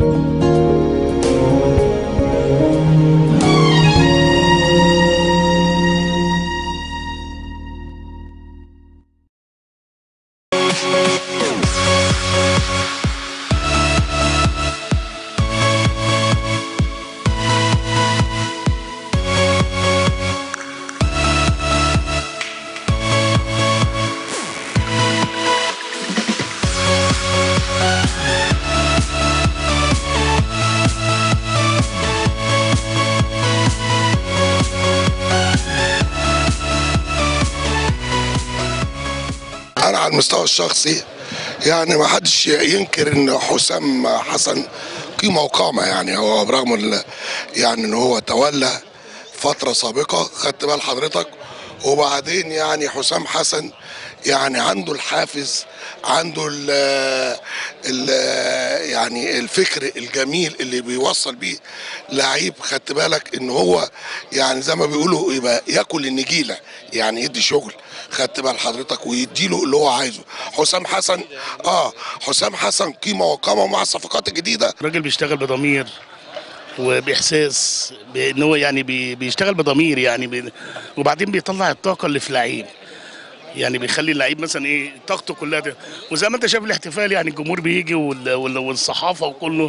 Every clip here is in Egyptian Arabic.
انا على المستوى الشخصي يعني ما حدش ينكر ان حسام حسن قيمه وقامه يعني هو برغم ال- يعني ان هو تولى فتره سابقه خدت بال حضرتك وبعدين يعني حسام حسن يعني عنده الحافز عنده ال ال يعني الفكر الجميل اللي بيوصل بيه لعيب خدت بالك ان هو يعني زي ما بيقولوا يبقى ياكل النجيله يعني يدي شغل خدت بال حضرتك ويديله اللي هو عايزه حسام حسن اه حسام حسن قيمه وقامه مع الصفقات الجديده الراجل بيشتغل بضمير وباحساس بان هو يعني بي- بيشتغل بضمير يعني بي وبعدين بيطلع الطاقه اللي في اللعيب يعني بيخلي اللعيب مثلا ايه طاقته كلها ده وزي ما انت شايف الاحتفال يعني الجمهور بيجي وال- وال- والصحافه وكله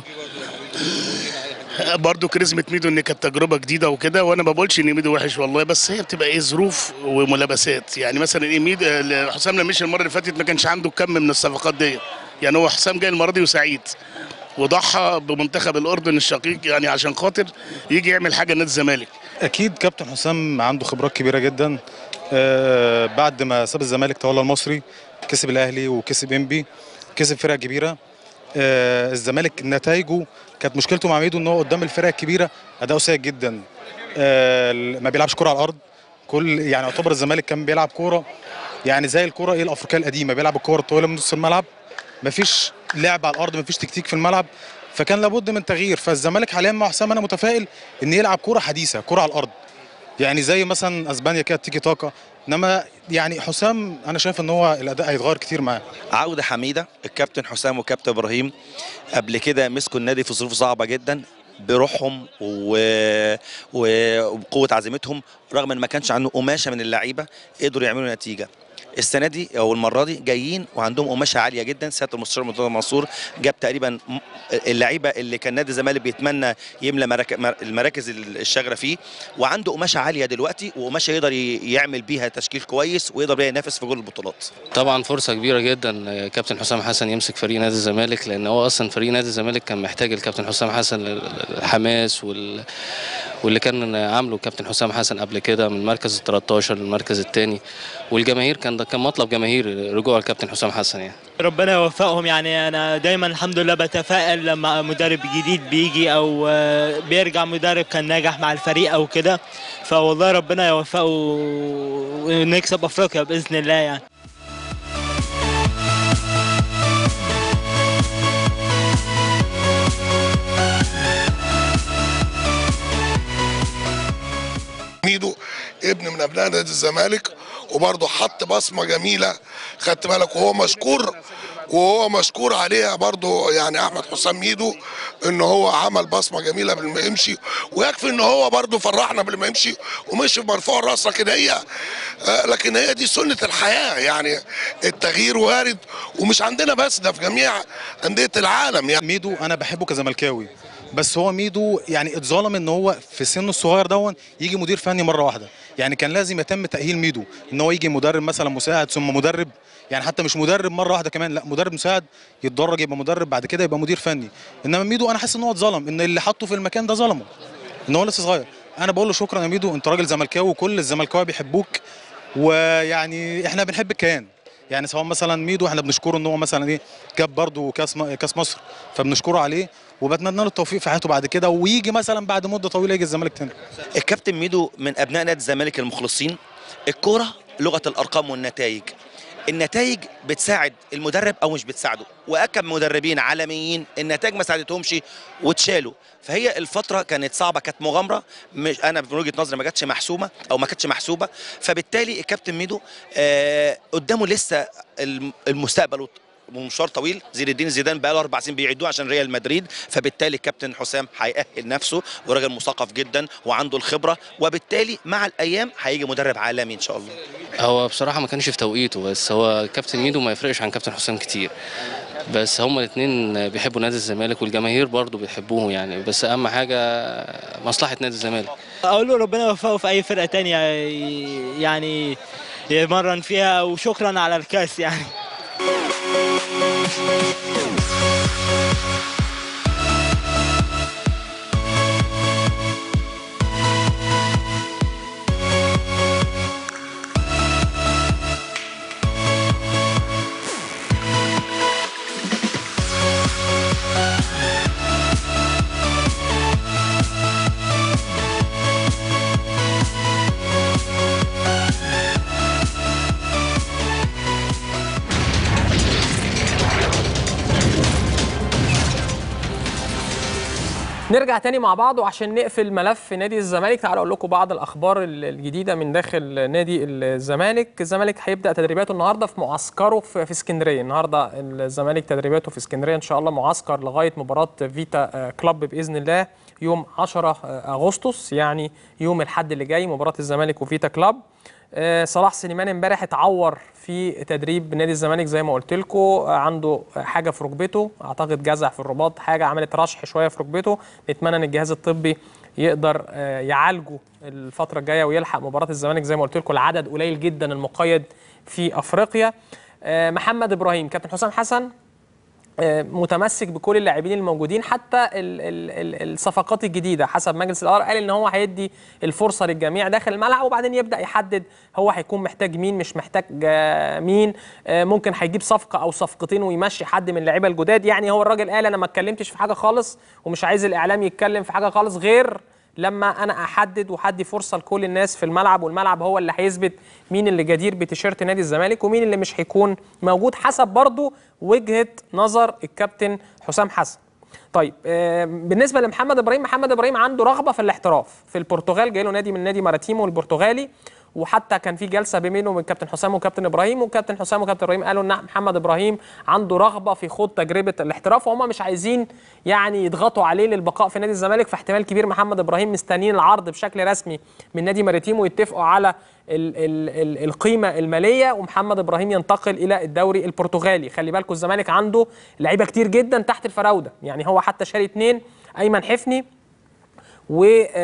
برضه كاريزما ميدو ان كانت تجربه جديده وكده وانا ما بقولش ان ميدو وحش والله بس هي بتبقى ايه ظروف وملابسات يعني مثلا ايه ميدو آه، حسام لما مشي المره اللي فاتت ما كانش عنده كم من الصفقات دي يعني هو حسام جاي المره دي وسعيد وضحى بمنتخب الاردن الشقيق يعني عشان خاطر يجي يعمل حاجه نادي الزمالك اكيد كابتن حسام عنده خبرات كبيره جدا آه بعد ما ساب الزمالك تولى المصري كسب الاهلي وكسب انبي كسب فرق كبيره آه الزمالك نتائجه كانت مشكلته مع ميدو ان هو قدام الفرق الكبيره اداؤه سيء جدا آه ما بيلعبش كره على الارض كل يعني يعتبر الزمالك كان بيلعب كوره يعني زي الكوره ايه الافريقيه القديمه بيلعب الكوره الطويله من نص الملعب مفيش لعب على الارض مفيش تكتيك في الملعب فكان لابد من تغيير فالزمالك حاليا مع حسام انا متفائل ان يلعب كوره حديثه كوره على الارض يعني زي مثلا اسبانيا كده تيكي تاكا انما يعني حسام انا شايف ان هو الاداء هيتغير كتير معاه عودة حميدة الكابتن حسام والكابتن إبراهيم قبل كده مسكوا النادي في ظروف صعبة جدا بروحهم و... و- وبقوة عزيمتهم رغم ان ما كانش عنده قماشة من اللعيبة قدروا يعملوا نتيجة السنه دي او المره دي جايين وعندهم قماشه عاليه جدا سياده المستشار مرتضى منصور جاب تقريبا م- اللعيبه اللي كان نادي الزمالك بيتمنى يملى مراك- مر- المراكز الشاغره فيه وعنده قماشه عاليه دلوقتي وقماشه يقدر ي- يعمل بيها تشكيل كويس ويقدر بيها ينافس في كل البطولات طبعا فرصه كبيره جدا آه، كابتن حسام حسن يمسك فريق نادي الزمالك لان هو اصلا فريق نادي الزمالك كان محتاج الكابتن حسام حسن الحماس وال واللي كان عامله كابتن حسام حسن قبل كده من المركز ال 13 للمركز الثاني والجماهير كان ده كان مطلب جماهير رجوع الكابتن حسام حسن يعني ربنا يوفقهم يعني انا دايما الحمد لله بتفائل لما مدرب جديد بيجي او آه، بيرجع مدرب كان ناجح مع الفريق او كده فوالله ربنا يوفقه ونكسب افريقيا باذن الله يعني ميدو ابن من ابناء نادي الزمالك وبرضه حط بصمه جميله خدت بالك وهو مشكور وهو مشكور عليها برضه يعني احمد حسام ميدو ان هو عمل بصمه جميله قبل ما يمشي ويكفي ان هو برضه فرحنا قبل ما يمشي ومشي بمرفوع الراس لكن هي آه، لكن هي دي سنه الحياه يعني التغيير وارد ومش عندنا بس ده في جميع انديه العالم يعني ميدو انا بحبه كزملكاوي بس هو ميدو يعني اتظلم ان هو في سنه الصغير دون يجي مدير فني مره واحده يعني كان لازم يتم تاهيل ميدو ان هو يجي مدرب مثلا مساعد ثم مدرب يعني حتى مش مدرب مره واحده كمان لا مدرب مساعد يتدرج يبقى مدرب بعد كده يبقى مدير فني انما ميدو انا حاسس ان هو اتظلم ان اللي حطه في المكان ده ظلمه ان هو لسه صغير انا بقول له شكرا يا ميدو انت راجل زملكاوي وكل الزملكاويه بيحبوك ويعني احنا بنحب الكيان يعني سواء مثلا ميدو احنا بنشكره ان هو مثلا ايه جاب برضه كاس م- كاس مصر فبنشكره عليه وبتمنى له التوفيق في حياته بعد كده ويجي مثلا بعد مده طويله يجي الزمالك تاني الكابتن ميدو من ابناء نادي الزمالك المخلصين الكوره لغه الارقام والنتائج النتائج بتساعد المدرب او مش بتساعده واكم مدربين عالميين النتائج ما ساعدتهمش واتشالوا فهي الفتره كانت صعبه كانت مغامره مش انا من وجهه نظري ما كانتش محسومه او ما كانتش محسوبه فبالتالي الكابتن ميدو آه قدامه لسه الم- المستقبل مشوار طويل زين الدين زيدان بقى له اربع سنين بيعدوه عشان ريال مدريد فبالتالي الكابتن حسام هيأهل نفسه وراجل مثقف جدا وعنده الخبره وبالتالي مع الايام هيجي مدرب عالمي ان شاء الله هو بصراحه ما كانش في توقيته بس هو كابتن ميدو ما يفرقش عن كابتن حسام كتير بس هما الاثنين بيحبوا نادي الزمالك والجماهير برضو بيحبوهم يعني بس اهم حاجه مصلحه نادي الزمالك اقول له ربنا يوفقه في اي فرقه تانية يعني يمرن فيها وشكرا على الكاس يعني نرجع تاني مع بعض وعشان نقفل ملف نادي الزمالك تعالوا اقول لكم بعض الاخبار ال- الجديده من داخل نادي الزمالك الزمالك هيبدا تدريباته النهارده في معسكره في في اسكندريه النهارده الزمالك تدريباته في اسكندريه ان شاء الله معسكر لغايه مباراه فيتا آه، كلوب باذن الله يوم 10 اغسطس يعني يوم الاحد اللي جاي مباراه الزمالك وفيتا كلوب آه، صلاح سليمان امبارح اتعور في تدريب نادي الزمالك زي ما قلت لكم عنده حاجه في ركبته اعتقد جزع في الرباط حاجه عملت رشح شويه في ركبته نتمنى ان الجهاز الطبي يقدر آه، يعالجه الفتره الجايه ويلحق مباراه الزمالك زي ما قلت لكم العدد قليل جدا المقيد في افريقيا آه، محمد ابراهيم كابتن حسام حسن آه، متمسك بكل اللاعبين الموجودين حتى ال ال ال الصفقات الجديده حسب مجلس الاداره قال ان هو هيدي الفرصه للجميع داخل الملعب وبعدين يبدا يحدد هو هيكون محتاج مين مش محتاج آه، مين آه، ممكن هيجيب صفقه او صفقتين ويمشي حد من اللعيبه الجداد يعني هو الراجل قال انا ما اتكلمتش في حاجه خالص ومش عايز الاعلام يتكلم في حاجه خالص غير لما انا احدد وحدي فرصه لكل الناس في الملعب والملعب هو اللي هيثبت مين اللي جدير بتيشيرت نادي الزمالك ومين اللي مش هيكون موجود حسب برضه وجهه نظر الكابتن حسام حسن طيب آه، بالنسبه لمحمد ابراهيم محمد ابراهيم عنده رغبه في الاحتراف في البرتغال جاي له نادي من نادي ماراتيمو البرتغالي وحتى كان في جلسه بينه وبين كابتن حسام وكابتن ابراهيم وكابتن حسام وكابتن ابراهيم قالوا ان محمد ابراهيم عنده رغبه في خوض تجربه الاحتراف وهم مش عايزين يعني يضغطوا عليه للبقاء في نادي الزمالك فاحتمال كبير محمد ابراهيم مستنيين العرض بشكل رسمي من نادي ماريتيمو ويتفقوا على ال ال ال القيمه الماليه ومحمد ابراهيم ينتقل الى الدوري البرتغالي خلي بالكم الزمالك عنده لعيبه كتير جدا تحت الفراوده يعني هو حتى شاري اثنين ايمن حفني و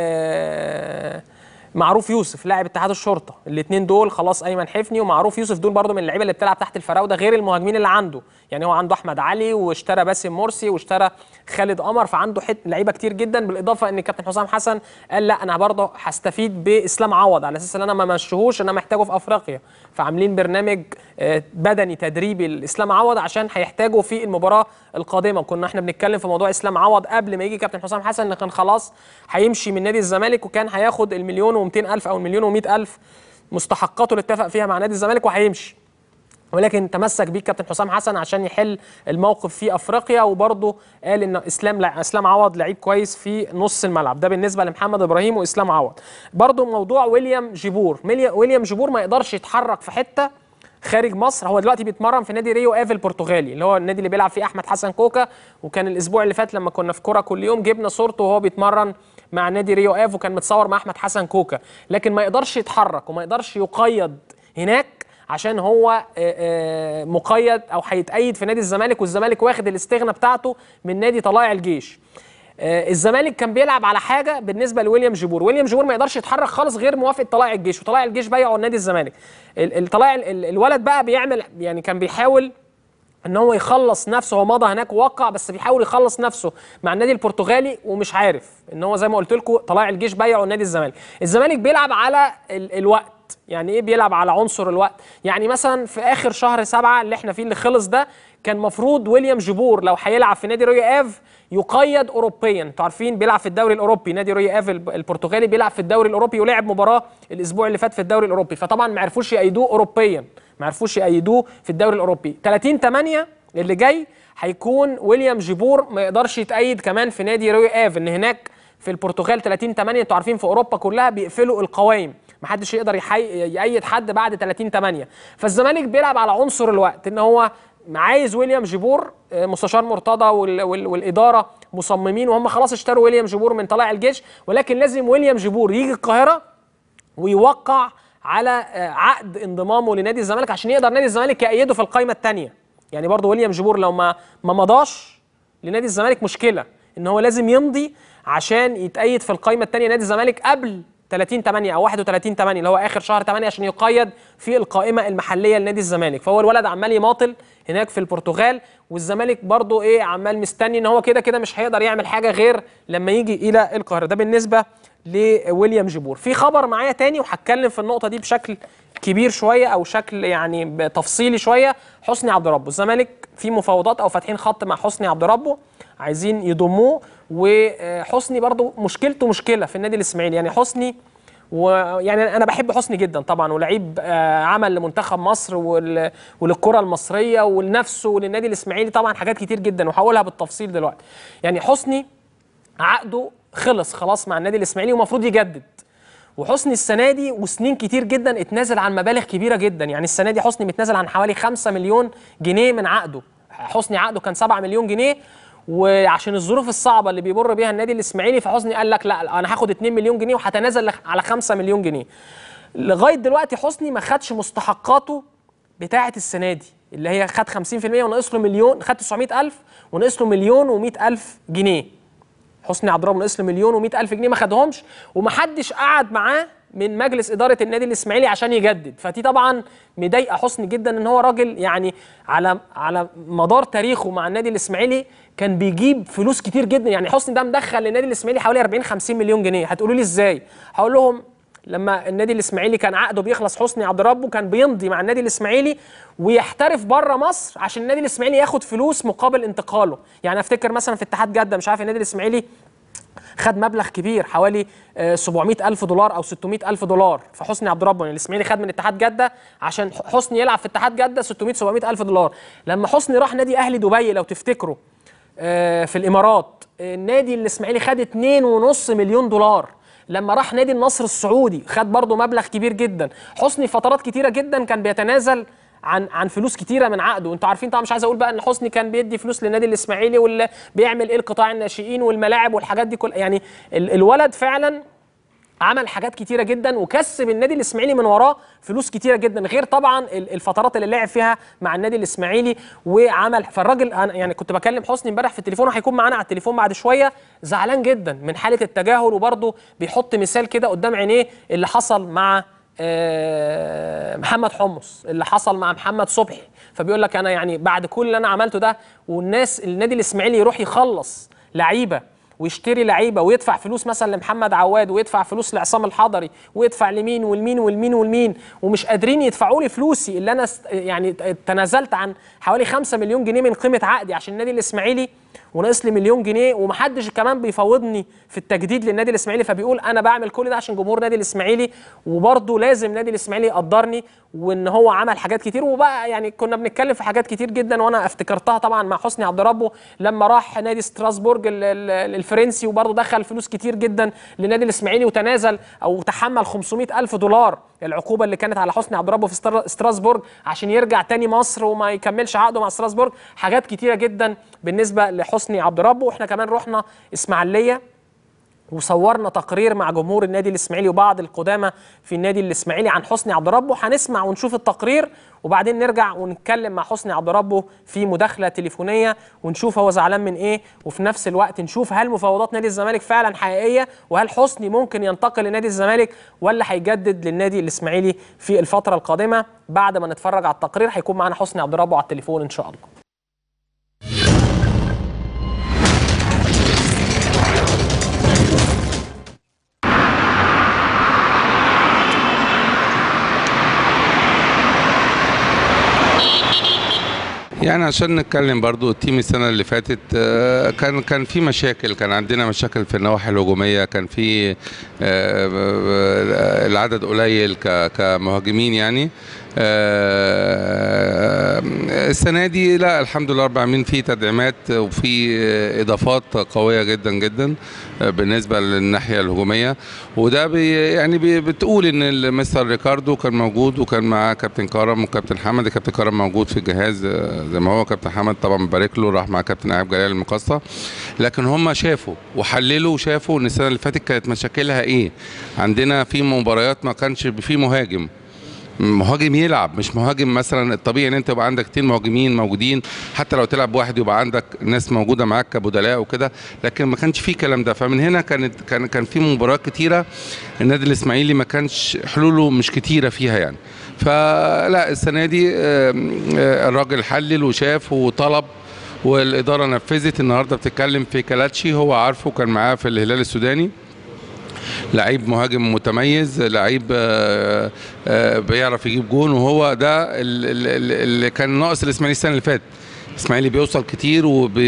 آه، معروف يوسف لاعب اتحاد الشرطه الاثنين دول خلاص ايمن حفني ومعروف يوسف دول برضو من اللعيبه اللي بتلعب تحت الفراوده غير المهاجمين اللي عنده يعني هو عنده احمد علي واشترى باسم مرسي واشترى خالد قمر فعنده حت لعيبه كتير جدا بالاضافه ان الكابتن حسام حسن قال لا انا برضه هستفيد باسلام عوض على اساس ان انا ما مشيهوش انا محتاجه في افريقيا فعاملين برنامج آه، بدني تدريبي لاسلام عوض عشان هيحتاجه في المباراه القادمه كنا احنا بنتكلم في موضوع اسلام عوض قبل ما يجي كابتن حسام حسن ان كان خلاص هيمشي من نادي الزمالك وكان هياخد المليون و200 الف او المليون و100 الف مستحقاته اللي اتفق فيها مع نادي الزمالك وهيمشي ولكن تمسك بيه كابتن حسام حسن عشان يحل الموقف في افريقيا وبرضه قال ان اسلام لع... اسلام عوض لعيب كويس في نص الملعب ده بالنسبه لمحمد ابراهيم واسلام عوض برضه موضوع ويليام جيبور ميليا- ويليام جيبور ما يقدرش يتحرك في حته خارج مصر هو دلوقتي بيتمرن في نادي ريو اف البرتغالي اللي هو النادي اللي بيلعب فيه احمد حسن كوكا وكان الاسبوع اللي فات لما كنا في كوره كل يوم جبنا صورته وهو بيتمرن مع نادي ريو اف وكان متصور مع احمد حسن كوكا لكن ما يقدرش يتحرك وما يقدرش يقيد هناك عشان هو آه، آه، مقيد او هيتأيد في نادي الزمالك والزمالك واخد الاستغنى بتاعته من نادي طلائع الجيش آه، الزمالك كان بيلعب على حاجه بالنسبه لويليام جيبور ويليام جيبور ما يقدرش يتحرك خالص غير موافقه طلائع الجيش وطلائع الجيش بايعوا نادي الزمالك ال- ال- طلائع ال- ال- الولد بقى بيعمل يعني كان بيحاول ان هو يخلص نفسه هو مضى هناك ووقع بس بيحاول يخلص نفسه مع النادي البرتغالي ومش عارف ان هو زي ما قلت لكم طلائع الجيش بايعوا نادي الزمالك الزمالك بيلعب على ال الوقت يعني ايه بيلعب على عنصر الوقت يعني مثلا في اخر شهر سبعة اللي احنا فيه اللي خلص ده كان مفروض ويليام جيبور لو هيلعب في نادي روي اف يقيد اوروبيا انتوا عارفين بيلعب في الدوري الاوروبي نادي روي اف الب- البرتغالي بيلعب في الدوري الاوروبي ولعب مباراه الاسبوع اللي فات في الدوري الاوروبي فطبعا ما عرفوش يأيدوه اوروبيا ما عرفوش يأيدوه في الدوري الاوروبي 30 8 اللي جاي هيكون ويليام جيبور ما يقدرش يتأيد كمان في نادي روي اف ان هناك في البرتغال 30 8 انتوا عارفين في اوروبا كلها بيقفلوا القوائم محدش يقدر يحي... يأيد حد بعد 30 8 فالزمالك بيلعب على عنصر الوقت ان هو عايز ويليام جيبور آه، مستشار مرتضى وال وال والاداره مصممين وهم خلاص اشتروا ويليام جيبور من طلائع الجيش ولكن لازم ويليام جيبور يجي القاهره ويوقع على آه، عقد انضمامه لنادي الزمالك عشان يقدر نادي الزمالك يأيده في القائمه الثانيه يعني برضه ويليام جيبور لو ما ما مضاش لنادي الزمالك مشكله ان هو لازم يمضي عشان يتأيد في القائمه الثانيه نادي الزمالك قبل 30 8 او 31 8 اللي هو اخر شهر 8 عشان يقيد في القائمه المحليه لنادي الزمالك فهو الولد عمال يماطل هناك في البرتغال والزمالك برضه ايه عمال مستني ان هو كده كده مش هيقدر يعمل حاجه غير لما يجي الى القاهره ده بالنسبه لويليام جيبور في خبر معايا تاني وهتكلم في النقطه دي بشكل كبير شويه او شكل يعني تفصيلي شويه حسني عبد ربه الزمالك في مفاوضات او فاتحين خط مع حسني عبد ربه عايزين يضموه وحسني برضو مشكلته مشكله في النادي الاسماعيلي يعني حسني ويعني انا بحب حسني جدا طبعا ولعيب آه، عمل لمنتخب مصر وال- وللكره المصريه ولنفسه وللنادي الاسماعيلي طبعا حاجات كتير جدا وهقولها بالتفصيل دلوقتي يعني حسني عقده خلص خلاص مع النادي الاسماعيلي ومفروض يجدد وحسني السنه دي وسنين كتير جدا اتنازل عن مبالغ كبيره جدا يعني السنه دي حسني متنازل عن حوالي 5 مليون جنيه من عقده حسني عقده كان 7 مليون جنيه وعشان الظروف الصعبه اللي بيمر بيها النادي الاسماعيلي فحسني قال لك لا انا هاخد 2 مليون جنيه وهتنازل لخ- على 5 مليون جنيه لغايه دلوقتي حسني ما خدش مستحقاته بتاعه السنه دي اللي هي خد 50% وناقص له مليون خد 900000 وناقص له مليون و100000 جنيه حسني عبد الرحمن ناقص له مليون و100 الف جنيه ما خدهمش ومحدش قعد معاه من مجلس اداره النادي الاسماعيلي عشان يجدد فدي طبعا مضايقه حسني جدا ان هو راجل يعني على على مدار تاريخه مع النادي الاسماعيلي كان بيجيب فلوس كتير جدا يعني حسني ده مدخل للنادي الاسماعيلي حوالي 40 50 مليون جنيه هتقولوا لي ازاي هقول لهم لما النادي الاسماعيلي كان عقده بيخلص حسني عبد ربه كان بيمضي مع النادي الاسماعيلي ويحترف بره مصر عشان النادي الاسماعيلي ياخد فلوس مقابل انتقاله يعني افتكر مثلا في اتحاد جده مش عارف النادي الاسماعيلي خد مبلغ كبير حوالي آه، 700 ألف دولار أو 600 ألف دولار فحسني عبد ربه يعني الإسماعيلي خد من اتحاد جدة عشان حسني يلعب في اتحاد جدة 600 700 ألف دولار لما حسني راح نادي أهلي دبي لو تفتكروا آه، في الإمارات آه، النادي الإسماعيلي خد 2.5 مليون دولار لما راح نادي النصر السعودي خد برضه مبلغ كبير جدا حسني فترات كتيرة جدا كان بيتنازل عن عن فلوس كتيره من عقده وانتوا عارفين طبعا مش عايز اقول بقى ان حسني كان بيدي فلوس للنادي الاسماعيلي واللي بيعمل ايه القطاع الناشئين والملاعب والحاجات دي كل يعني ال- الولد فعلا عمل حاجات كتيره جدا وكسب النادي الاسماعيلي من وراه فلوس كتيره جدا غير طبعا ال- الفترات اللي لعب فيها مع النادي الاسماعيلي وعمل فالراجل أنا يعني كنت بكلم حسني امبارح في التليفون وهيكون معانا على التليفون بعد شويه زعلان جدا من حاله التجاهل وبرضه بيحط مثال كده قدام عينيه اللي حصل مع آه، محمد حمص اللي حصل مع محمد صبحي فبيقول لك انا يعني بعد كل اللي انا عملته ده والناس النادي الاسماعيلي يروح يخلص لعيبه ويشتري لعيبه ويدفع فلوس مثلا لمحمد عواد ويدفع فلوس لعصام الحضري ويدفع لمين والمين والمين والمين ومش قادرين يدفعوا لي فلوسي اللي انا است- يعني تنازلت عن حوالي 5 مليون جنيه من قيمه عقدي عشان النادي الاسماعيلي وناقص لي مليون جنيه ومحدش كمان بيفاوضني في التجديد للنادي الاسماعيلي فبيقول انا بعمل كل ده عشان جمهور نادي الاسماعيلي وبرضه لازم نادي الاسماعيلي يقدرني وان هو عمل حاجات كتير وبقى يعني كنا بنتكلم في حاجات كتير جدا وانا افتكرتها طبعا مع حسني عبد ربه لما راح نادي ستراسبورج ال- ال- الفرنسي وبرضه دخل فلوس كتير جدا لنادي الاسماعيلي وتنازل او تحمل 500 الف دولار العقوبه اللي كانت على حسني عبد ربه في سترا- ستراسبورج عشان يرجع تاني مصر وما يكملش عقده مع ستراسبورج حاجات كتيره جدا بالنسبه لحسني عبد ربه واحنا كمان رحنا اسماعيليه وصورنا تقرير مع جمهور النادي الاسماعيلي وبعض القدامى في النادي الاسماعيلي عن حسني عبد ربه هنسمع ونشوف التقرير وبعدين نرجع ونتكلم مع حسني عبد ربه في مداخله تليفونيه ونشوف هو زعلان من ايه وفي نفس الوقت نشوف هل مفاوضات نادي الزمالك فعلا حقيقيه وهل حسني ممكن ينتقل لنادي الزمالك ولا هيجدد للنادي الاسماعيلي في الفتره القادمه بعد ما نتفرج على التقرير هيكون معانا حسني عبد ربه على التليفون ان شاء الله يعني عشان نتكلم برضو التيم السنة اللي فاتت آه، كان كان في مشاكل كان عندنا مشاكل في النواحي الهجومية كان في آه، آه، العدد قليل ك- كمهاجمين يعني آه، السنه دي لا الحمد لله رب العالمين في تدعيمات وفي اضافات قويه جدا جدا بالنسبه للناحيه الهجوميه وده بي يعني بي بتقول ان مستر ريكاردو كان موجود وكان معاه كابتن كرم وكابتن حمد كابتن كرم موجود في الجهاز آه، زي ما هو كابتن حمد طبعا ببارك له راح مع كابتن ايهاب جلال المقصه لكن هم شافوا وحللوا وشافوا ان السنه اللي فاتت كانت مشاكلها ايه عندنا في مباريات ما كانش في مهاجم مهاجم يلعب مش مهاجم مثلا الطبيعي ان انت يبقى عندك اتنين مهاجمين موجودين حتى لو تلعب واحد يبقى عندك ناس موجوده معاك كبدلاء وكده لكن ما كانش في كلام ده فمن هنا كانت كان كان في مباريات كتيره النادي الاسماعيلي ما كانش حلوله مش كتيره فيها يعني فلا السنه دي آم، آه، الراجل حلل وشاف وطلب والاداره نفذت النهارده بتتكلم في كالاتشي هو عارفه كان معاه في الهلال السوداني لعيب مهاجم متميز لعيب آه، آه، بيعرف يجيب جون وهو ده ال- ال- ال- اللي كان ناقص الاسماعيلي السنه اللي فاتت الاسماعيلي بيوصل كتير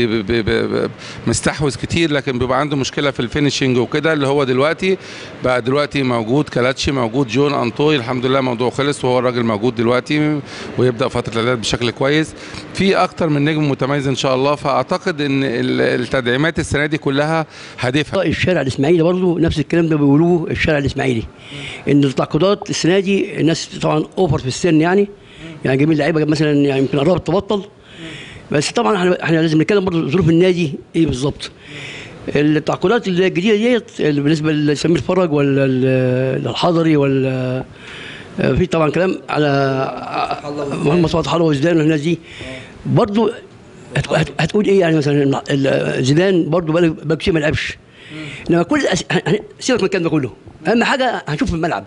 ومستحوذ كتير لكن بيبقى عنده مشكله في الفينشنج وكده اللي هو دلوقتي بقى دلوقتي موجود كالاتشي موجود جون انطوي الحمد لله الموضوع خلص وهو الراجل موجود دلوقتي ويبدا فتره الاعداد بشكل كويس في اكتر من نجم متميز ان شاء الله فاعتقد ان ال- التدعيمات السنه دي كلها هدفها الشارع الاسماعيلي برضه نفس الكلام ده بيقولوه الشارع الاسماعيلي ان التعاقدات السنه دي الناس طبعا اوفر في السن يعني يعني جميل لعيبه مثلا يعني يمكن قربت تبطل بس طبعا احنا احنا لازم نتكلم برضه ظروف النادي ايه بالظبط التعاقدات الجديده ديت اللي بالنسبه لسمير فرج ولا ال- الحضري ولا في طبعا كلام على محمد صلاح حلوه وزيدان والناس دي برضه هت- هت- هتقول ايه يعني مثلا ال- زيدان برضه بقاله بقاله كتير ما لعبش انما كل أس... هن- سيبك من الكلام ده كله اهم حاجه هنشوف في الملعب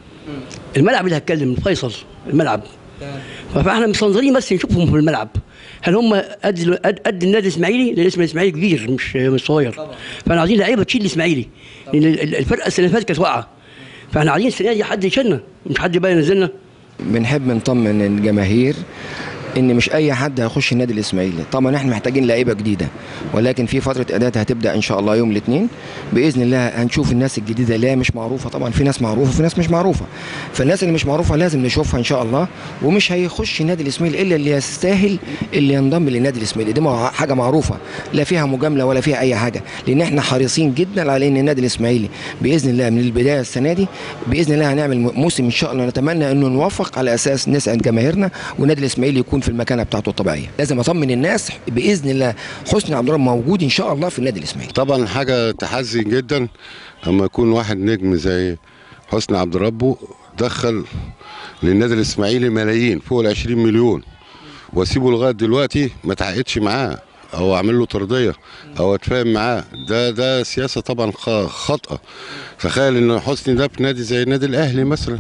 الملعب اللي هتكلم فيصل الملعب فاحنا مستنظرين بس نشوفهم في الملعب هل هم قد قد, قد النادي الاسماعيلي لان اسم الاسماعيلي كبير مش مش صغير فاحنا عايزين لعيبه تشيل الاسماعيلي لان ال- الفرقه السنه اللي فاتت كانت واقعه فاحنا عايزين السنه دي حد يشيلنا مش حد بقى ينزلنا بنحب نطمن الجماهير ان مش اي حد هيخش النادي الاسماعيلي طبعا احنا محتاجين لعيبه جديده ولكن في فتره اعداد هتبدا ان شاء الله يوم الاثنين باذن الله هنشوف الناس الجديده اللي هي مش معروفه طبعا في ناس معروفه وفي ناس مش معروفه فالناس اللي مش معروفه لازم نشوفها ان شاء الله ومش هيخش النادي الاسماعيلي الا اللي يستاهل اللي ينضم للنادي الاسماعيلي دي مع- حاجه معروفه لا فيها مجامله ولا فيها اي حاجه لان احنا حريصين جدا على ان النادي الاسماعيلي باذن الله من البدايه السنه دي باذن الله هنعمل موسم ان شاء الله نتمنى انه نوفق على اساس نسعد جماهيرنا والنادي الاسماعيلي يكون في المكانه بتاعته الطبيعيه لازم اطمن الناس باذن الله حسني عبد الرحمن موجود ان شاء الله في النادي الاسماعيلي طبعا حاجة تحزن جدا لما يكون واحد نجم زي حسني عبد ربه دخل للنادي الاسماعيلي ملايين فوق ال 20 مليون واسيبه لغايه دلوقتي ما تعاقدش معاه او اعمل له ترضيه او اتفاهم معاه ده ده سياسه طبعا خ- خاطئه تخيل ان حسني ده في نادي زي النادي الاهلي مثلا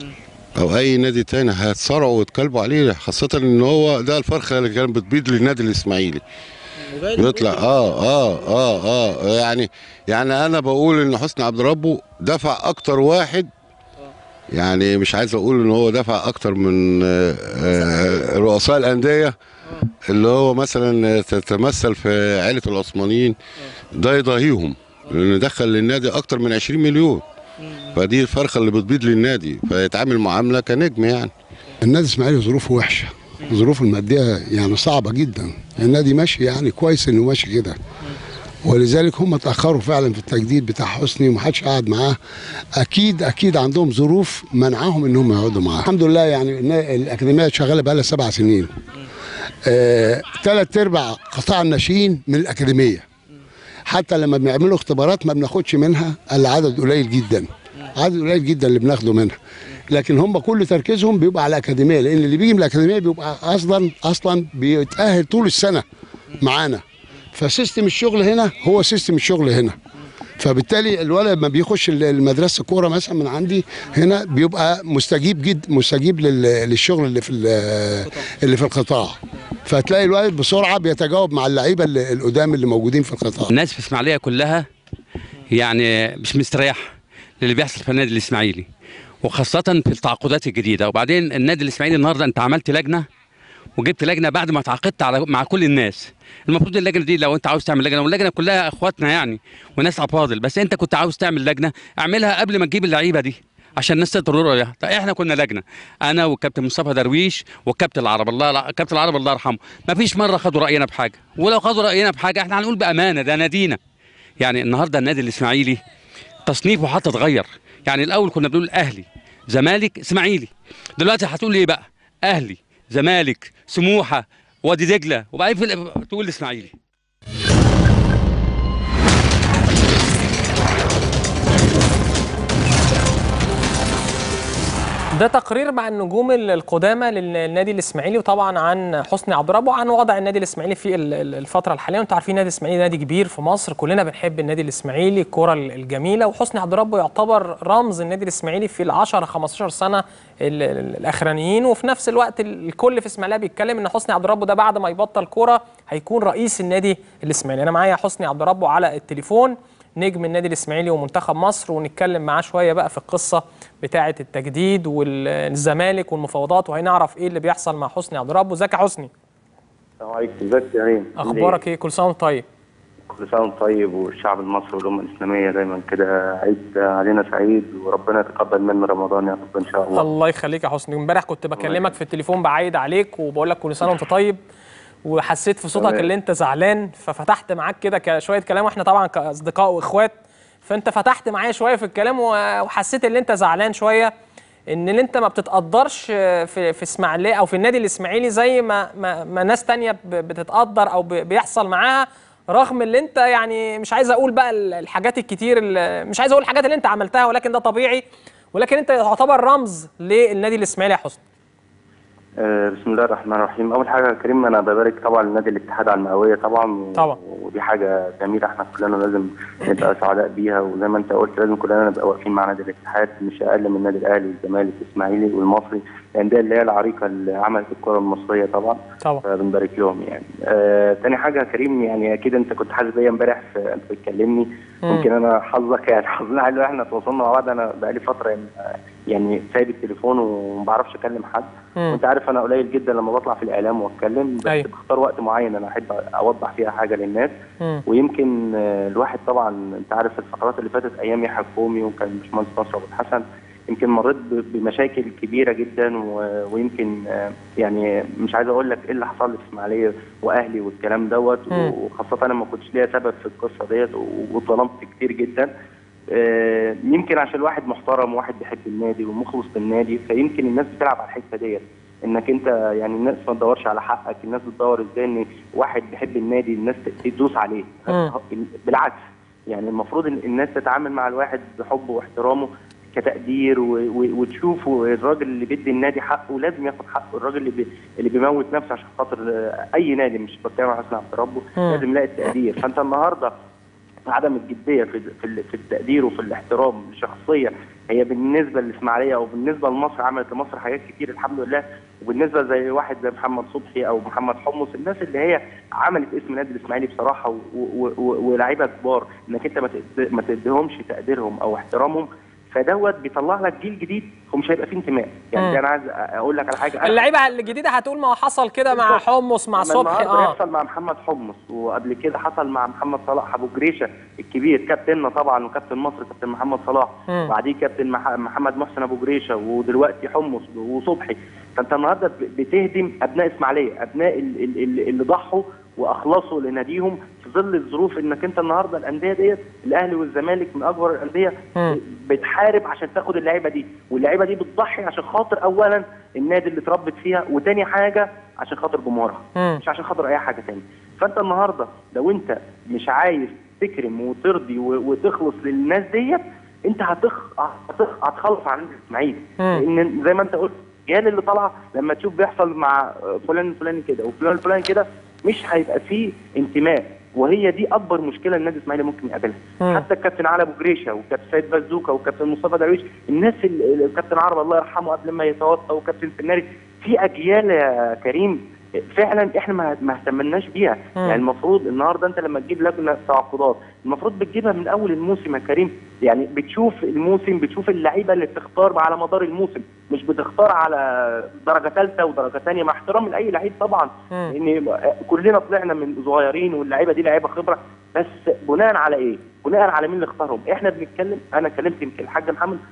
او اي نادي تاني هيتصارعوا ويتكلبوا عليه خاصه ان هو ده الفرخه اللي كانت بتبيض للنادي الاسماعيلي بيطلع اه اه اه اه يعني يعني انا بقول ان حسني عبد ربه دفع اكتر واحد يعني مش عايز اقول ان هو دفع اكتر من آه، آه، رؤساء الانديه اللي هو مثلا تتمثل في عائله العثمانيين ده يضاهيهم لان دخل للنادي اكتر من 20 مليون فدي الفرخه اللي بتبيض للنادي فيتعامل معامله كنجم يعني النادي الاسماعيلي ظروفه وحشه ظروفه الماديه يعني صعبه جدا النادي ماشي يعني كويس انه ماشي كده ولذلك هم اتاخروا فعلا في التجديد بتاع حسني ومحدش قعد معاه اكيد اكيد عندهم ظروف منعهم انهم يقعدوا معاه الحمد لله يعني النا- الاكاديميه شغاله بقى لها سبع سنين ثلاث ارباع قطاع الناشئين من الاكاديميه حتى لما بنعملوا اختبارات ما بناخدش منها الا عدد قليل جدا عدد قليل جدا اللي بناخده منها لكن هم كل تركيزهم بيبقى على الاكاديميه لان اللي بيجي من الاكاديميه بيبقى اصلا اصلا بيتاهل طول السنه معانا فسيستم الشغل هنا هو سيستم الشغل هنا فبالتالي الولد لما بيخش المدرسه كوره مثلا من عندي هنا بيبقى مستجيب جد مستجيب لل- للشغل اللي في ال- اللي في القطاع فتلاقي الولد بسرعه بيتجاوب مع اللعيبه اللي- القدام اللي موجودين في القطاع الناس في اسماعيليه كلها يعني مش مستريحه للي بيحصل في النادي الاسماعيلي وخاصه في التعاقدات الجديده وبعدين النادي الاسماعيلي النهارده انت عملت لجنه وجبت لجنه بعد ما تعاقدت على مع كل الناس المفروض اللجنه دي لو انت عاوز تعمل لجنه واللجنه كلها اخواتنا يعني وناس افاضل بس انت كنت عاوز تعمل لجنه اعملها قبل ما تجيب اللعيبه دي عشان الناس تقدر رؤيه طيب احنا كنا لجنه انا والكابتن مصطفى درويش والكابتن العرب الله كابتن العرب الله يرحمه ما فيش مره خدوا راينا بحاجه ولو خدوا راينا بحاجه احنا هنقول بامانه ده نادينا يعني النهارده النادي الاسماعيلي تصنيفه حتى اتغير يعني الاول كنا بنقول اهلي زمالك اسماعيلي دلوقتي هتقول ايه بقى اهلي زمالك سموحه وادي دجله وبعدين في ال- تقول الاسماعيلي ده تقرير مع النجوم ال- القدامى للنادي الاسماعيلي وطبعا عن حسني عبد ربه وعن وضع النادي الاسماعيلي في ال- ال- الفتره الحاليه انتوا عارفين النادي الاسماعيلي نادي كبير في مصر كلنا بنحب النادي الاسماعيلي الكره ال- الجميله وحسني عبد ربه يعتبر رمز النادي الاسماعيلي في ال 10 15 سنه ال- ال- الاخرانيين وفي نفس الوقت ال- الكل في اسماعيليه بيتكلم ان حسني عبد ربه ده بعد ما يبطل كوره هيكون رئيس النادي الاسماعيلي انا معايا حسني عبد ربه على التليفون نجم النادي الاسماعيلي ومنتخب مصر ونتكلم معاه شويه بقى في القصه بتاعه التجديد والزمالك والمفاوضات وهنعرف ايه اللي بيحصل مع حسني عبد ربه ازيك يا حسني السلام عليكم ازيك يا ريم اخبارك ايه كل سنه وانت طيب كل سنه وانت طيب والشعب المصري والامه الاسلاميه دايما كده عيد علينا سعيد وربنا يتقبل منا رمضان يا رب ان شاء الله الله يخليك يا حسني امبارح كنت بكلمك في التليفون بعايد عليك وبقول لك كل سنه وانت طيب وحسيت في صوتك تمام. اللي انت زعلان ففتحت معاك كده ك- شويه كلام واحنا طبعا كاصدقاء واخوات فانت فتحت معايا شويه في الكلام و- وحسيت ان انت زعلان شويه ان اللي انت ما بتتقدرش في في اسماعيليه او في النادي الاسماعيلي زي ما ما, ما ناس تانية ب- بتتقدر او ب- بيحصل معاها رغم اللي انت يعني مش عايز اقول بقى ال- الحاجات الكتير اللي مش عايز اقول الحاجات اللي انت عملتها ولكن ده طبيعي ولكن انت تعتبر رمز للنادي الاسماعيلي يا حسني آه، بسم الله الرحمن الرحيم اول حاجه يا كريم انا ببارك طبعا لنادي الاتحاد على المئويه طبعا و- طبعا. ودي حاجه جميله احنا كلنا لازم نبقى سعداء بيها وزي ما انت قلت لازم كلنا نبقى واقفين مع نادي الاتحاد مش اقل من النادي الاهلي والزمالك والاسماعيلي والمصري الانديه اللي هي العريقه اللي عملت الكره المصريه طبعا طبعا فبنبارك لهم يعني آه تاني حاجه يا كريم يعني اكيد انت كنت حاسس بيا امبارح في- انت بتكلمني مم. ممكن انا حظك يعني حظنا حلو احنا تواصلنا مع بعض انا بقالي فتره يعني, يعني سايب التليفون وما بعرفش اكلم حد مم. وانت عارف انا قليل جدا لما بطلع في الاعلام واتكلم بس أيوة. بختار وقت معين انا احب اوضح فيها حاجه للناس مم. ويمكن آه، الواحد طبعا انت عارف الفترات اللي فاتت ايام يحيى الكومي وكان باشمهندس نصر ابو الحسن يمكن مريت ب- بمشاكل كبيره جدا و- ويمكن آه، يعني مش عايز اقول لك ايه اللي حصل لي في اسماعيليه واهلي والكلام دوت مم. وخاصه انا ما كنتش ليا سبب في القصه ديت و- واتظلمت كتير جدا آه، يمكن عشان الواحد محترم وواحد بيحب النادي ومخلص للنادي فيمكن الناس بتلعب على الحته ديت انك انت يعني الناس ما تدورش على حقك الناس بتدور ازاي ان واحد بيحب النادي الناس تدوس عليه مم. بالعكس يعني المفروض ان الناس تتعامل مع الواحد بحب واحترامه كتقدير و... و... وتشوفوا الراجل اللي بيدي النادي حقه لازم ياخد حقه الراجل اللي بي... اللي بيموت نفسه عشان خاطر آه، اي نادي مش بتكلم عن حسن عبد ربه مم. لازم يلاقي التقدير فانت النهارده عدم الجديه في في ال- في التقدير وفي الاحترام لشخصيه هي بالنسبه للاسماعيليه او بالنسبه لمصر عملت لمصر حاجات كتير الحمد لله وبالنسبه زي واحد زي محمد صبحي او محمد حمص الناس اللي هي عملت اسم النادي الاسماعيلي بصراحه و- و- و- ولاعيبه كبار انك انت ما تد- ما تديهمش تقديرهم او احترامهم فدوت بيطلع لك جيل جديد ومش هيبقى فيه انتماء يعني مم. ده انا عايز اقول لك على حاجه أنا- اللعيبه الجديده هتقول ما هو حصل كده مع بالظبط. حمص مع لما صبحي النهارده اه يحصل مع محمد حمص وقبل كده حصل مع محمد صلاح ابو جريشه الكبير كابتننا طبعا وكابتن مصر كابتن محمد صلاح مم. وبعديه كابتن مح- محمد محسن ابو جريشه ودلوقتي حمص وصبحي فانت النهارده ب- بتهدم ابناء اسماعيليه ابناء ال- ال- ال- اللي ضحوا واخلصوا لناديهم في ظل الظروف انك انت النهارده الانديه ديت الاهلي والزمالك من اكبر الانديه مم. بتحارب عشان تاخد اللعيبه دي واللعيبه دي بتضحي عشان خاطر اولا النادي اللي اتربت فيها وتاني حاجه عشان خاطر جمهورها مم. مش عشان خاطر اي حاجه تاني فانت النهارده لو انت مش عايز تكرم وترضي و- وتخلص للناس ديت انت هتخ... هتخ... هتخلص عن النادي الاسماعيلي مم. لان زي ما انت قلت الجيال اللي طالعه لما تشوف بيحصل مع فلان الفلاني كده وفلان الفلاني كده مش هيبقى فيه انتماء وهي دي اكبر مشكله النادي الاسماعيلي ممكن يقابلها مم. حتى الكابتن علي ابو جريشه والكابتن سيد بازوكا والكابتن مصطفى درويش الناس ال- الكابتن عرب الله يرحمه قبل ما يتوفى وكابتن سناري في اجيال يا كريم فعلا احنا ما ما اهتمناش بيها مم. يعني المفروض النهارده انت لما تجيب لجنه تعاقدات المفروض بتجيبها من اول الموسم يا كريم يعني بتشوف الموسم بتشوف اللعيبه اللي بتختار على مدار الموسم مش بتختار على درجه ثالثه ودرجه ثانيه مع احترام لاي لعيب طبعا مم. لان كلنا طلعنا من صغيرين واللعيبه دي لعيبه خبره بس بناء على ايه؟ بناء على مين اللي اختارهم؟ احنا بنتكلم انا كلمت يمكن الحاج محمد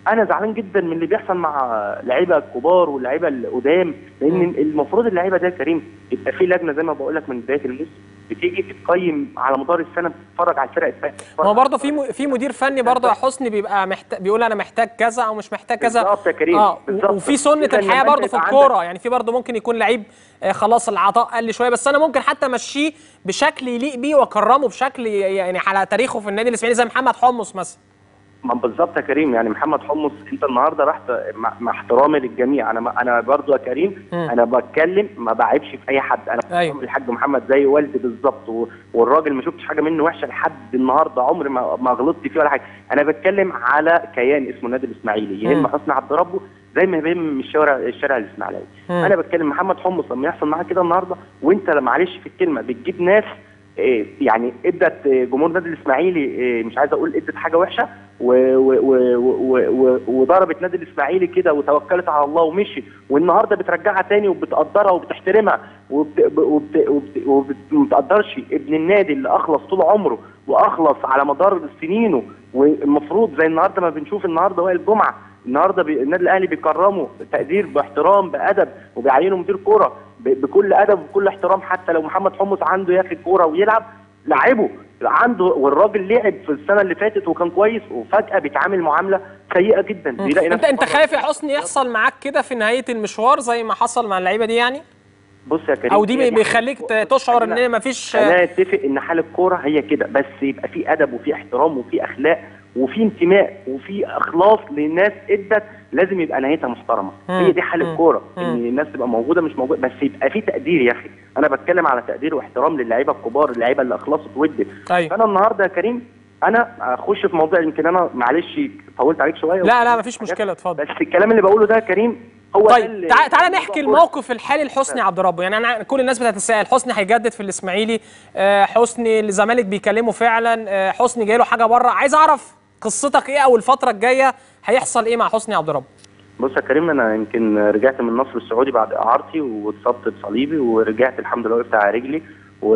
انا زعلان جدا من اللي بيحصل مع لعيبه الكبار واللعيبه القدام لان المفروض اللعيبه ده يا كريم يبقى في لجنه زي ما بقول لك من بدايه الموسم بتيجي تتقيم على مدار السنه بتتفرج على الفرق الثانيه ما هو برضه في م- في مدير فني برضه يا حسني بيبقى محتاج بيقول انا محتاج كذا او مش محتاج كذا بالظبط يا كريم، اه بالظبط. وفي سنه إذا الحياه لما برضه أنت في يبقى الكوره عندك- يعني في برضه ممكن يكون لعيب آه، خلاص العطاء قل شويه بس انا ممكن حتى امشيه بشكل يليق بيه واكرمه بشكل ي- يعني على تاريخه في النادي الاسماعيلي زي محمد حمص مثلا ما بالظبط يا كريم يعني محمد حمص انت النهارده رحت مع, مع احترامي للجميع انا ما انا برضو يا كريم مم. انا بتكلم ما بعيبش في اي حد انا أيوة. أيوه. الحاج محمد زي والدي بالظبط و- والراجل ما شفتش حاجه منه وحشه لحد النهارده عمري ما, ما غلطت فيه ولا حاجه انا بتكلم على كيان اسمه النادي الاسماعيلي يهم مم. حسني عبد ربه زي ما بيهم الشارع الشارع الاسماعيلي مم. انا بتكلم محمد حمص لما يحصل معاه كده النهارده وانت معلش في الكلمه بتجيب ناس إيه، يعني ادت إيه، جمهور النادي الاسماعيلي إيه، مش عايز اقول ادت حاجه وحشه و- و- و- و- و- وضربت نادي الاسماعيلي كده وتوكلت على الله ومشي والنهارده بترجعها تاني وبتقدرها وبتحترمها وبت- وبت- وبت- وما بتقدرش ابن النادي اللي اخلص طول عمره واخلص على مدار سنينه والمفروض زي النهارده ما بنشوف النهارده وائل جمعه النهارده بي... النادي الاهلي بيكرمه تقدير باحترام بادب وبيعينه مدير كوره ب... بكل ادب وبكل احترام حتى لو محمد حمص عنده يا اخي كوره ويلعب لعبه عنده والراجل لعب في السنه اللي فاتت وكان كويس وفجاه بيتعامل معامله سيئه جدا بيلاقي انت نفسه انت خايف يا حسني يحصل معاك كده في نهايه المشوار زي ما حصل مع اللعيبه دي يعني بص يا كريم او دي هي بي- بيخليك ت- تشعر ان مفيش خلينا نتفق ان حال الكوره هي كده بس يبقى في ادب وفي احترام وفي اخلاق وفي انتماء وفي اخلاص للناس ادت لازم يبقى نهايتها محترمه مم. هي دي حال مم. الكوره مم. ان الناس تبقى موجوده مش موجوده بس يبقى في تقدير يا اخي انا بتكلم على تقدير واحترام للعيبه الكبار اللعيبه اللي اخلصت ودت أيوة. فانا النهارده يا كريم انا اخش في موضوع يمكن انا معلش طولت عليك شويه لا لا مفيش مشكله اتفضل بس الكلام اللي بقوله ده يا كريم هو ده طيب اللي- تعال تعالى نحكي الموضوع الموقف الحالي لحسني عبد ربه يعني انا كل الناس بتتساءل حسني هيجدد في الاسماعيلي آه، حسني الزمالك بيكلمه فعلا آه، حسني جاي له حاجه بره عايز اعرف قصتك ايه او الفتره الجايه هيحصل ايه مع حسني عبد ربه بص يا كريم انا يمكن رجعت من النصر السعودي بعد اعارتي واتصبت بصليبي ورجعت الحمد لله وقفت على رجلي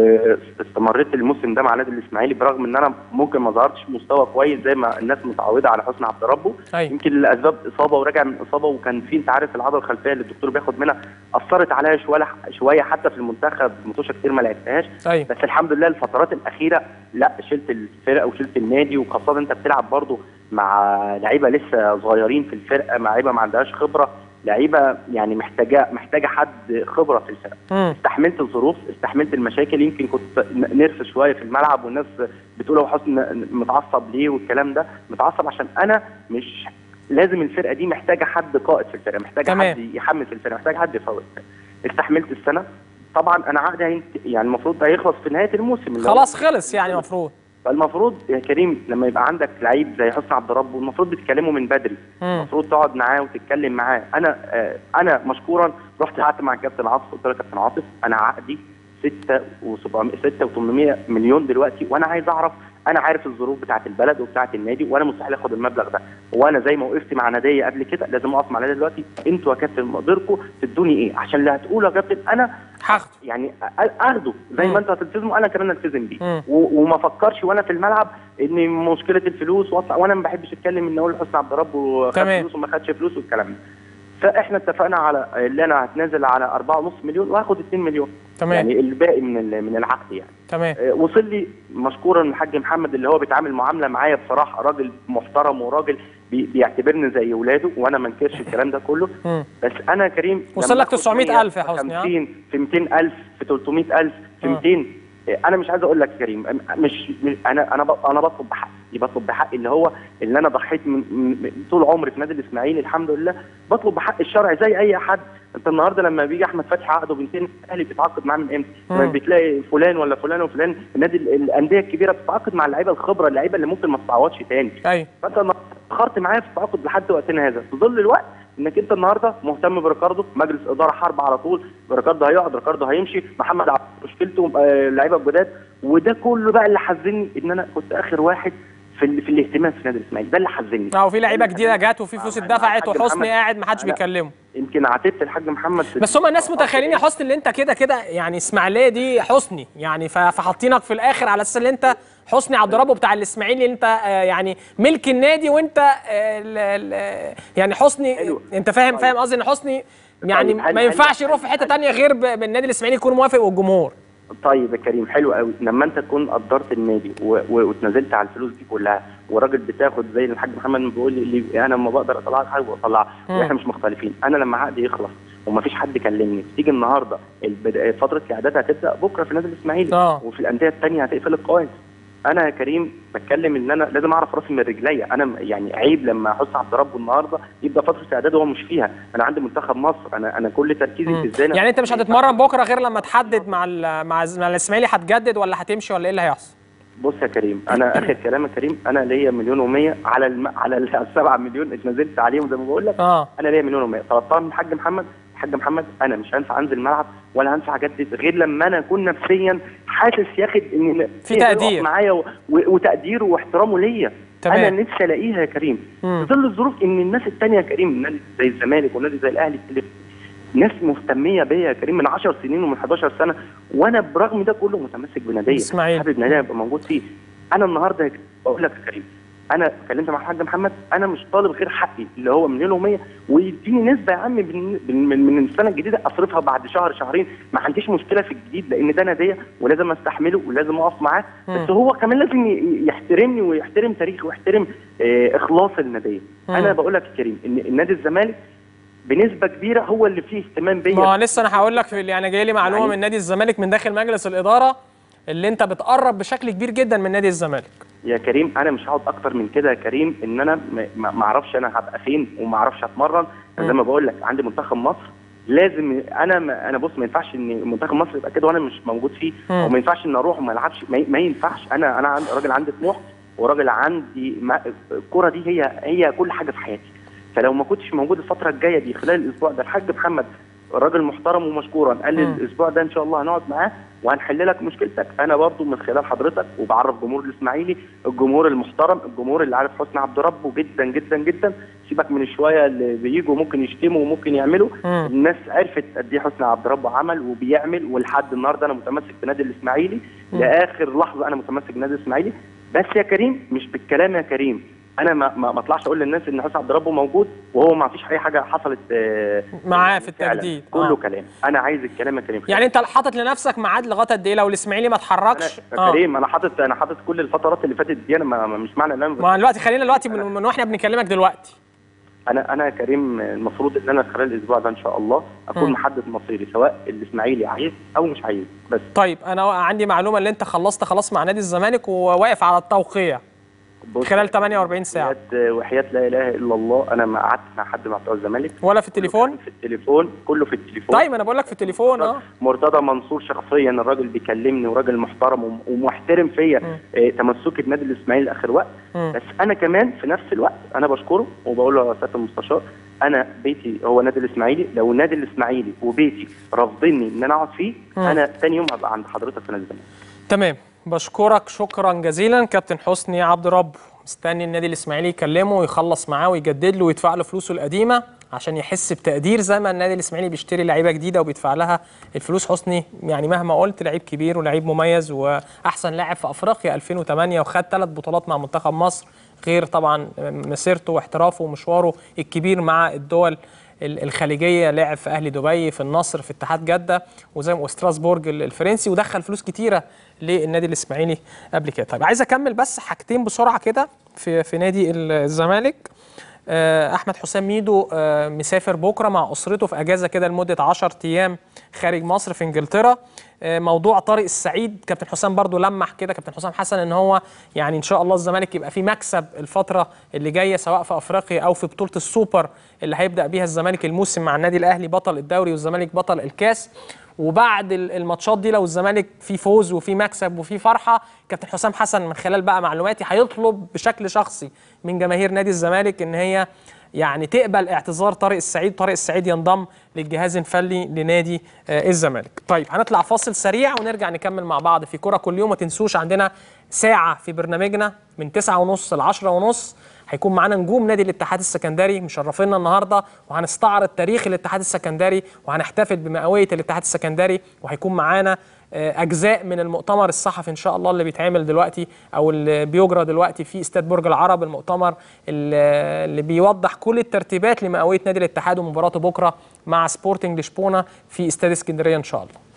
واستمريت الموسم ده مع نادي الاسماعيلي برغم ان انا ممكن ما ظهرتش مستوى كويس زي ما الناس متعوده على حسن عبد ربه أيوة. يمكن لاسباب اصابه وراجع من اصابه وكان في انت عارف العضله الخلفيه اللي الدكتور بياخد منها اثرت عليا شويه شويه حتى في المنتخب متوشه كتير ما لعبتهاش أيوة. بس الحمد لله الفترات الاخيره لا شلت الفرقه وشلت النادي وخاصه انت بتلعب برضه مع لعيبه لسه صغيرين في الفرقه مع لعيبه ما عندهاش خبره لعيبه يعني محتاجه محتاجه حد خبره في الفرقه مم. استحملت الظروف استحملت المشاكل يمكن كنت ن- نرفز شويه في الملعب والناس بتقول هو حسن متعصب ليه والكلام ده متعصب عشان انا مش لازم الفرقه دي محتاجه حد قائد في الفرقه محتاجه تمام. حد يحمس الفرقه محتاجه حد يفوق الفرقه استحملت السنه طبعا انا عقدي هينت- يعني المفروض هيخلص في نهايه الموسم اللي هو- خلاص خلص يعني المفروض فالمفروض يا كريم لما يبقى عندك لعيب زي حسن عبد ربه المفروض بتكلمه من بدري مم. المفروض تقعد معاه وتتكلم معاه انا آه انا مشكورا رحت قعدت مع الكابتن عاطف قلت له يا كابتن عاطف انا عقدي 6 و700 6 و800 مليون دلوقتي وانا عايز اعرف انا عارف الظروف بتاعه البلد وبتاعه النادي وانا مستحيل اخد المبلغ ده وانا زي ما وقفت مع ناديه قبل كده لازم اقف مع ناديه دلوقتي انتوا يا كابتن مقدركم تدوني ايه عشان اللي هتقوله يا كابتن انا هاخده يعني أ- اخده زي مم. ما انتوا هتلتزموا انا كمان التزم بيه مم. و- وما افكرش وانا في الملعب ان مشكله الفلوس واطلع وانا ما بحبش اتكلم ان اقول حسن عبد رب وخد تمام. فلوس وما خدش فلوس والكلام ده فاحنا اتفقنا على اللي انا هتنازل على 4.5 مليون واخد 2 مليون تمام. يعني الباقي من ال- من العقد يعني تمام آه، وصل لي مشكورا الحاج محمد اللي هو بيتعامل معامله معايا بصراحه راجل محترم وراجل بي- بيعتبرني زي اولاده وانا ما انكرش الكلام ده كله مم. بس انا كريم وصل لما لك آخد 900,000 يا حسني، ها؟ 150 في 200000 في 300000 في آه. 200 انا مش عايز اقول لك يا كريم مش مش- انا انا ب- انا بطلب بحقي بطلب بحقي اللي هو اللي انا ضحيت من, من طول عمري في نادي الاسماعيلي الحمد لله بطلب بحق الشرع زي اي حد انت النهارده لما بيجي احمد فتحي عقده بنتين الاهلي بيتعاقد معاه من امتى؟ مم. لما بتلاقي فلان ولا فلان وفلان النادي ال- الانديه الكبيره بتتعاقد مع اللعيبه الخبره اللعيبه اللي ممكن ما تتعوضش تاني ايوه فانت النهارده اتاخرت معايا في التعاقد لحد وقتنا هذا في ظل الوقت انك انت النهارده مهتم بريكاردو مجلس اداره حرب على طول ريكاردو هيقعد ريكاردو هيمشي محمد عبد مشكلته آه، اللعيبه الجداد وده كله بقى اللي حزني ان انا كنت اخر واحد في ال- في الاهتمام في نادي الاسماعيلي ده اللي حزني اه وفي لعيبه جديده جت وفي فلوس اتدفعت الحاج وحسني محمد. قاعد ما حدش أنا- بيكلمه يمكن عاتبت الحاج محمد في بس هما الناس متخيلين يا حسني اللي انت كده كده يعني اسماعيليه دي حسني يعني ف- فحاطينك في الاخر على اساس ان انت حسني عبد ربه بتاع الاسماعيلي انت آه، يعني ملك النادي وانت آه، ال- ال- يعني حسني انت فاهم فاهم قصدي ان حسني يعني طيب، هل- ما هل- ينفعش يروح في حته تانية غير ب- بالنادي الاسماعيلي يكون موافق والجمهور طيب يا كريم حلو قوي لما انت تكون قدرت النادي و- و- واتنازلت على الفلوس دي كلها وراجل بتاخد زي الحاج محمد ما بيقول لي اللي انا لما بقدر اطلع حاجه بطلعها مم. واحنا مش مختلفين انا لما عقدي يخلص ومفيش حد كلمني تيجي النهارده البد- فتره الاعداد هتبدا بكره في النادي الاسماعيلي آه. وفي الانديه الثانيه هتقفل القوائم انا يا كريم بتكلم ان انا لازم اعرف راسي من رجليا انا م- يعني عيب لما حسن عبد ربه النهارده يبدا فتره اعداد وهو مش فيها انا عندي منتخب مصر انا انا كل تركيزي في ازاي يعني انت مش هتتمرن بكره غير لما تحدد مع ال- مع الز- مع الاسماعيلي هتجدد ولا هتمشي ولا ايه اللي هيحصل بص يا كريم انا اخر كلام يا كريم انا ليا مليون و100 على الم... على ال- السبعة مليون اتنزلت عليهم زي ما بقول لك اه انا ليا مليون و100 طلبتها من الحاج محمد الحاج محمد انا مش هينفع انزل الملعب ولا هينفع اجدد غير لما انا اكون نفسيا حاسس ياخد ان في تقدير. معايا و... و... وتقديره واحترامه ليا تمام. انا نفسي الاقيها يا كريم في ظل الظروف ان الناس التانية يا كريم النادي زي الزمالك والنادي زي الاهلي اللي ناس مهتميه بيا يا كريم من 10 سنين ومن 11 سنه وانا برغم ده كله متمسك بناديه إسماعيل. حابب ناديه ابقى موجود فيه انا النهارده يا كريم بقول لك يا كريم انا اتكلمت مع الحاج محمد انا مش طالب غير حقي اللي هو مليون و100 ويديني نسبه يا عم من من, من السنه الجديده اصرفها بعد شهر شهرين ما عنديش مشكله في الجديد لان ده ناديه ولازم استحمله ولازم اقف معاه مم. بس هو كمان لازم ي- يحترمني ويحترم تاريخي ويحترم آه، اخلاص الناديه مم. انا بقول لك يا كريم ان النادي الزمالك بنسبه كبيره هو اللي فيه اهتمام بيا ما هو لسه انا هقول لك في يعني جاي لي معلومه يعني- من نادي الزمالك من داخل مجلس الاداره اللي انت بتقرب بشكل كبير جدا من نادي الزمالك يا كريم انا مش هقعد اكتر من كده يا كريم ان انا ما- ما ما اعرفش انا هبقى فين وما اعرفش اتمرن أنا زي ما بقول لك عندي منتخب مصر لازم انا ما انا بص ما ينفعش ان منتخب مصر يبقى كده وانا مش موجود فيه مم. وما ينفعش ان اروح وما العبش ما, ما ينفعش انا انا عندي راجل عندي طموح وراجل عندي ما- الكره دي هي هي كل حاجه في حياتي فلو ما كنتش موجود الفتره الجايه دي خلال الاسبوع ده الحاج محمد راجل محترم ومشكورا قال لي مم. الاسبوع ده ان شاء الله هنقعد معاه وهنحل لك مشكلتك انا برضو من خلال حضرتك وبعرف جمهور الاسماعيلي الجمهور المحترم الجمهور اللي عارف حسني عبد ربه جدا جدا جدا سيبك من الشويه اللي بيجوا ممكن يشتموا وممكن يعملوا مم. الناس عرفت قد ايه حسني عبد ربه عمل وبيعمل ولحد النهارده انا متمسك بنادي الاسماعيلي مم. لاخر لحظه انا متمسك بنادي الاسماعيلي بس يا كريم مش بالكلام يا كريم انا ما ما ما اطلعش اقول للناس ان حسني عبد ربه موجود وهو ما فيش اي حاجه حصلت آه، معاه في فعلاً. التجديد كله آه. كلام انا عايز الكلام يا كريم يعني انت حاطط لنفسك ميعاد لغايه قد ايه لو الاسماعيلي ما اتحركش يا كريم انا حاطط انا حاطط كل الفترات اللي فاتت دي انا ما ما- مش معنى ان انا ما دلوقتي خلينا دلوقتي من, من واحنا بنكلمك دلوقتي انا انا يا كريم المفروض ان انا خلال الاسبوع ده ان شاء الله اكون مم. محدد مصيري سواء الاسماعيلي عايز او مش عايز بس طيب انا عندي معلومه اللي انت خلصت خلاص مع نادي الزمالك وواقف على التوقيع بص، خلال 48 ساعه وحياة وحياة لا اله الا الله انا ما قعدت مع حد مع بتوع الزمالك ولا في التليفون في التليفون كله في التليفون طيب انا بقول لك في التليفون اه مرتضى منصور شخصيا الراجل بيكلمني وراجل محترم وم- ومحترم فيا آه، تمسكي بنادي الاسماعيلي لاخر وقت مم. بس انا كمان في نفس الوقت انا بشكره وبقول له يا سياده المستشار انا بيتي هو نادي الاسماعيلي لو النادي الاسماعيلي وبيتي رافضيني ان انا اقعد فيه مم. انا تاني يوم هبقى عند حضرتك في نادي الزمالك تمام بشكرك شكرا جزيلا كابتن حسني عبد رب مستني النادي الاسماعيلي يكلمه ويخلص معاه ويجدد له ويدفع له فلوسه القديمه عشان يحس بتقدير زي ما النادي الاسماعيلي بيشتري لعيبه جديده وبيدفع لها الفلوس حسني يعني مهما قلت لعيب كبير ولعيب مميز واحسن لاعب في افريقيا 2008 وخد ثلاث بطولات مع منتخب مصر غير طبعا مسيرته واحترافه ومشواره الكبير مع الدول ال- الخليجيه لعب في اهلي دبي في النصر في اتحاد جده وزي ما وستراسبورج ال- الفرنسي ودخل فلوس كتيره للنادي الاسماعيلي قبل كده طيب عايز اكمل بس حاجتين بسرعه كده في في نادي الزمالك آه، احمد حسام ميدو آه، مسافر بكره مع اسرته في اجازه كده لمده 10 ايام خارج مصر في انجلترا آه، موضوع طارق السعيد كابتن حسام برضو لمح كده كابتن حسام حسن ان هو يعني ان شاء الله الزمالك يبقى فيه مكسب الفتره اللي جايه سواء في افريقيا او في بطوله السوبر اللي هيبدا بيها الزمالك الموسم مع النادي الاهلي بطل الدوري والزمالك بطل الكاس وبعد ال- الماتشات دي لو الزمالك في فوز وفي مكسب وفي فرحه كابتن حسام حسن من خلال بقى معلوماتي هيطلب بشكل شخصي من جماهير نادي الزمالك ان هي يعني تقبل اعتذار طارق السعيد طارق السعيد ينضم للجهاز الفني لنادي آه، الزمالك طيب هنطلع فاصل سريع ونرجع نكمل مع بعض في كرة كل يوم ما تنسوش عندنا ساعة في برنامجنا من 9 ونص ل 10 ونص هيكون معانا نجوم نادي الاتحاد السكندري مشرفينا النهارده وهنستعرض تاريخ الاتحاد السكندري وهنحتفل بمئويه الاتحاد السكندري وهيكون معانا آه، اجزاء من المؤتمر الصحفي ان شاء الله اللي بيتعمل دلوقتي او اللي بيجرى دلوقتي في استاد برج العرب المؤتمر اللي اللي بيوضح كل الترتيبات لمئويه نادي الاتحاد ومباراته بكره مع سبورتنج لشبونه في استاد اسكندريه ان شاء الله